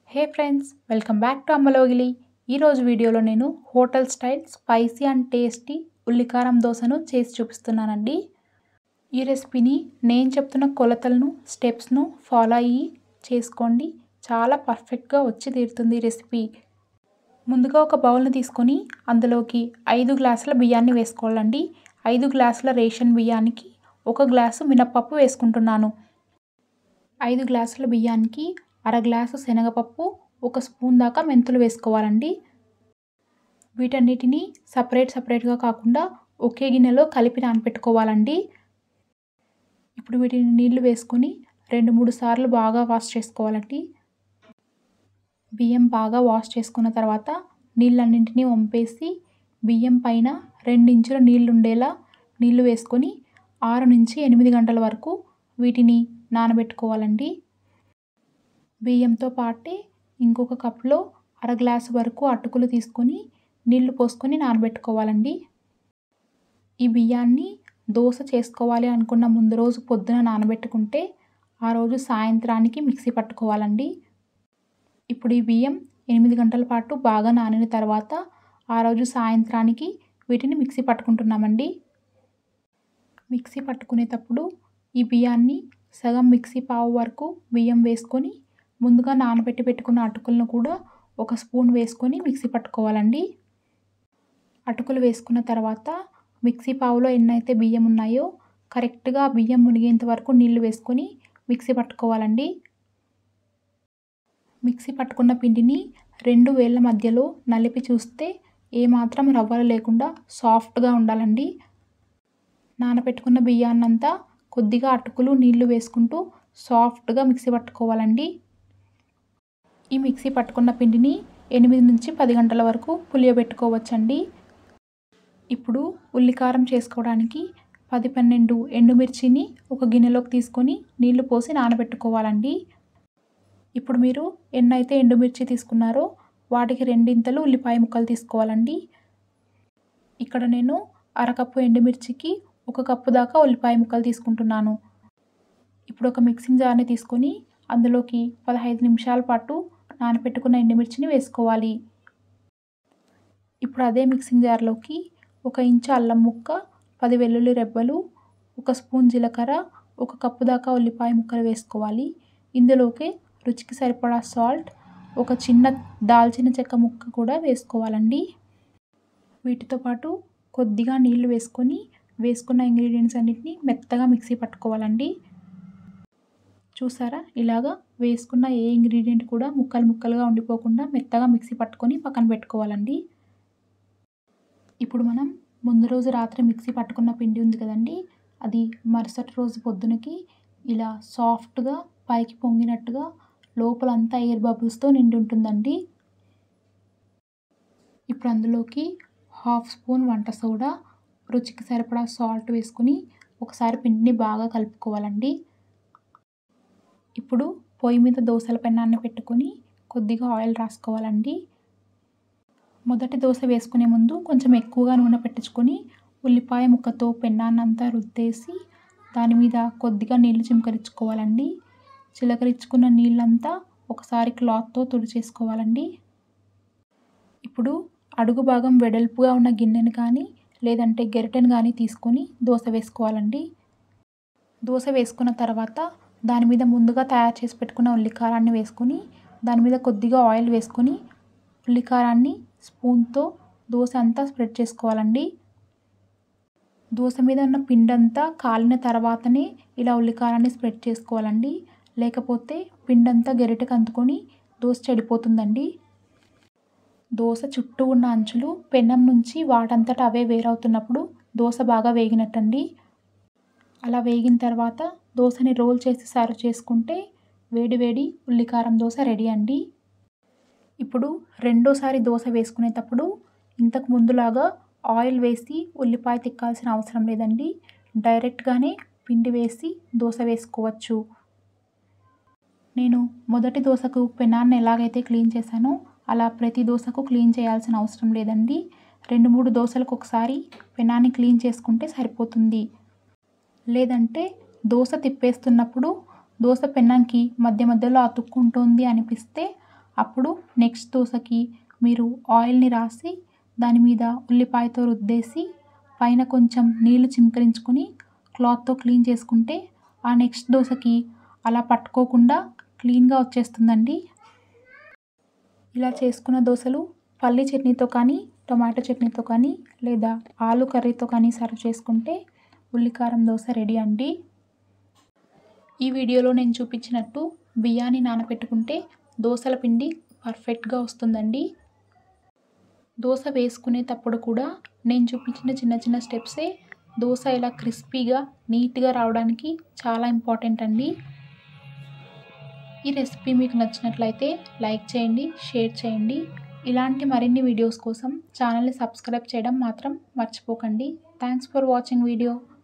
hey friends welcome back to Ammalogili ఈరోజు వీడియోలో నేను hotel style spicy and tasty ఉల్లికారం దోశను చేసి చూపిస్తున్నానండి ఈ రెసిపీని నేను చెప్తున్న కొలతలను స్టెప్స్ను ఫాలో అయ్యి చేసుకోండి చాలా పర్ఫెక్ట్గా వచ్చి తీరుతుంది ఈ రెసిపీ ముందుగా ఒక బౌల్ని తీసుకొని అందులోకి ఐదు గ్లాసుల బియ్యాన్ని వేసుకోవాలండి ఐదు గ్లాసుల రేషన్ బియ్యానికి ఒక గ్లాసు మినప్పప్పు వేసుకుంటున్నాను ఐదు గ్లాసుల బియ్యానికి అర గ్లాసు శనగపప్పు ఒక స్పూన్ దాకా మెంతులు వేసుకోవాలండి వీటన్నిటిని సపరేట్ సపరేట్గా కాకుండా ఒకే గిన్నెలో కలిపి నానపెట్టుకోవాలండి ఇప్పుడు వీటిని నీళ్లు వేసుకొని రెండు మూడు సార్లు బాగా వాష్ చేసుకోవాలండి బియ్యం బాగా వాష్ చేసుకున్న తర్వాత నీళ్ళన్నింటినీ వంపేసి బియ్యం పైన రెండించుల నీళ్ళు ఉండేలా నీళ్లు వేసుకొని ఆరు నుంచి ఎనిమిది గంటల వరకు వీటిని నానబెట్టుకోవాలండి బియ్యంతో పాటే ఇంకొక కప్లో అర గ్లాసు వరకు అటుకులు తీసుకొని నీళ్లు పోసుకొని నానబెట్టుకోవాలండి ఈ బియ్యాన్ని దోశ చేసుకోవాలి అనుకున్న ముందు రోజు పొద్దున నానబెట్టుకుంటే ఆ రోజు సాయంత్రానికి మిక్సీ పట్టుకోవాలండి ఇప్పుడు ఈ బియ్యం ఎనిమిది గంటల పాటు బాగా నానిన తర్వాత ఆ రోజు సాయంత్రానికి వీటిని మిక్సీ పట్టుకుంటున్నామండి మిక్సీ పట్టుకునేటప్పుడు ఈ బియ్యాన్ని సగం మిక్సీ పావు వరకు బియ్యం వేసుకొని ముందుగా నానబెట్టి పెట్టుకున్న అటుకులను కూడా ఒక స్పూన్ వేసుకొని మిక్సీ పట్టుకోవాలండి అటుకులు వేసుకున్న తర్వాత మిక్సీ పావులో ఎన్నైతే బియ్యం ఉన్నాయో కరెక్ట్గా బియ్యం మునిగేంత వరకు నీళ్లు వేసుకొని మిక్సీ పట్టుకోవాలండి మిక్సీ పట్టుకున్న పిండిని రెండు వేళ్ళ మధ్యలో నలిపి చూస్తే ఏమాత్రం రవ్వలు లేకుండా సాఫ్ట్గా ఉండాలండి నానబెట్టుకున్న బియ్యాన్నంతా కొద్దిగా అటుకులు నీళ్లు వేసుకుంటూ సాఫ్ట్గా మిక్సీ పట్టుకోవాలండి ఈ మిక్సీ పట్టుకున్న పిండిని ఎనిమిది నుంచి పది గంటల వరకు పులియబెట్టుకోవచ్చండి ఇప్పుడు ఉల్లికారం చేసుకోవడానికి పది పన్నెండు ఎండుమిర్చిని ఒక గిన్నెలోకి తీసుకొని నీళ్లు పోసి నానబెట్టుకోవాలండి ఇప్పుడు మీరు ఎన్నైతే ఎండుమిర్చి తీసుకున్నారో వాటికి రెండింతలు ఉల్లిపాయ ముక్కలు తీసుకోవాలండి ఇక్కడ నేను అరకప్పు ఎండుమిర్చికి ఒక కప్పు దాకా ఉల్లిపాయ ముక్కలు తీసుకుంటున్నాను ఇప్పుడు ఒక మిక్సింగ్ జార్ని తీసుకొని అందులోకి పదహైదు నిమిషాల పాటు నానబెట్టుకున్న ఎండుమిర్చిని వేసుకోవాలి ఇప్పుడు అదే మిక్సింగ్ జార్లోకి ఒక ఇంచు అల్లం ముక్క పది వెల్లుల్లి రెబ్బలు ఒక స్పూన్ జీలకర్ర ఒక కప్పు దాకా ఉల్లిపాయ ముక్కలు వేసుకోవాలి ఇందులోకి రుచికి సరిపడా సాల్ట్ ఒక చిన్న దాల్చిన చెక్క ముక్క కూడా వేసుకోవాలండి వీటితో పాటు కొద్దిగా నీళ్లు వేసుకొని వేసుకున్న ఇంగ్రీడియంట్స్ అన్నిటిని మెత్తగా మిక్సీ పట్టుకోవాలండి చూసారా ఇలాగా వేసుకున్న ఏ ఇంగ్రీడియంట్ కూడా ముక్కలు ముక్కలుగా ఉండిపోకుండా మెత్తగా మిక్సీ పట్టుకొని పక్కన పెట్టుకోవాలండి ఇప్పుడు మనం ముందు రోజు రాత్రి మిక్సీ పట్టుకున్న పిండి ఉంది కదండి అది మరుసటి రోజు పొద్దునకి ఇలా సాఫ్ట్గా పైకి పొంగినట్టుగా లోపలంతా ఎయిర్ బబుల్స్తో నిండి ఉంటుందండి ఇప్పుడు అందులోకి హాఫ్ స్పూన్ వంట సోడా రుచికి సరిపడా సాల్ట్ వేసుకుని ఒకసారి పిండిని బాగా కలుపుకోవాలండి ఇప్పుడు పొయ్యి మీద దోశల పెన్నాన్ని పెట్టుకొని కొద్దిగా ఆయిల్ రాసుకోవాలండి మొదటి దోశ వేసుకునే ముందు కొంచెం ఎక్కువగా నూనె పెట్టించుకొని ఉల్లిపాయ ముక్కతో పెన్నాన్నంతా రుద్దేసి దాని మీద కొద్దిగా నీళ్లు చిమకరించుకోవాలండి చిలకరించుకున్న నీళ్ళంతా ఒకసారి క్లాత్తో తుడిచేసుకోవాలండి ఇప్పుడు అడుగు భాగం వెడల్పుగా ఉన్న గిన్నెను కానీ లేదంటే గెరిటెను కానీ తీసుకొని దోశ వేసుకోవాలండి దోశ వేసుకున్న తర్వాత దాని మీద ముందుగా తయారు చేసి పెట్టుకున్న ఉల్లికారాన్ని వేసుకొని దాని మీద కొద్దిగా ఆయిల్ వేసుకొని ఉల్లికారాన్ని స్పూన్తో దోశ అంతా స్ప్రెడ్ చేసుకోవాలండి దోశ మీద ఉన్న పిండంతా కాలిన తర్వాతనే ఇలా ఉల్లికారాన్ని స్ప్రెడ్ చేసుకోవాలండి లేకపోతే పిండంతా గెరిటకు అంటుకొని దోశ చెడిపోతుందండి దోశ చుట్టూ ఉన్న అంచులు పెన్నం నుంచి వాటంతట అవే వేరవుతున్నప్పుడు దోశ బాగా వేగినట్టండి అలా వేగిన తర్వాత దోశని రోల్ చేసి సర్వ్ చేసుకుంటే వేడి వేడి ఉల్లికారం దోశ రెడీ అండి ఇప్పుడు రెండోసారి దోశ వేసుకునేటప్పుడు ఇంతకు ముందులాగా ఆయిల్ వేసి ఉల్లిపాయ తిక్కాల్సిన అవసరం లేదండి డైరెక్ట్గానే పిండి వేసి దోశ వేసుకోవచ్చు నేను మొదటి దోశకు పెనాన్ని ఎలాగైతే క్లీన్ చేశానో అలా ప్రతి దోశకు క్లీన్ చేయాల్సిన అవసరం లేదండి రెండు మూడు దోశలకు ఒకసారి పెనాన్ని క్లీన్ చేసుకుంటే సరిపోతుంది లేదంటే దోశ తిప్పేస్తున్నప్పుడు దోశ పెన్నంకి మధ్య మధ్యలో అతుక్కుంటోంది అనిపిస్తే అప్పుడు నెక్స్ట్ దోశకి మీరు ఆయిల్ని రాసి దాని మీద ఉల్లిపాయతో రుద్దేసి పైన కొంచెం నీళ్లు చిమ్కరించుకొని క్లాత్తో క్లీన్ చేసుకుంటే ఆ నెక్స్ట్ దోశకి అలా పట్టుకోకుండా క్లీన్గా వచ్చేస్తుందండి ఇలా చేసుకున్న దోశలు పల్లి చట్నీతో కానీ టొమాటో చట్నీతో కానీ లేదా ఆలు కర్రీతో కానీ సర్వ్ చేసుకుంటే ఉల్లికారం దోశ రెడీ అండి ఈ వీడియోలో నేను చూపించినట్టు బియ్యాన్ని నానబెట్టుకుంటే దోశల పిండి పర్ఫెక్ట్గా వస్తుందండి దోశ వేసుకునేటప్పుడు కూడా నేను చూపించిన చిన్న చిన్న స్టెప్సే దోశ ఇలా క్రిస్పీగా నీట్గా రావడానికి చాలా ఇంపార్టెంట్ అండి ఈ రెసిపీ మీకు నచ్చినట్లయితే లైక్ చేయండి షేర్ చేయండి ఇలాంటి మరిన్ని వీడియోస్ కోసం ఛానల్ని సబ్స్క్రైబ్ చేయడం మాత్రం మర్చిపోకండి థ్యాంక్స్ ఫర్ వాచింగ్ వీడియో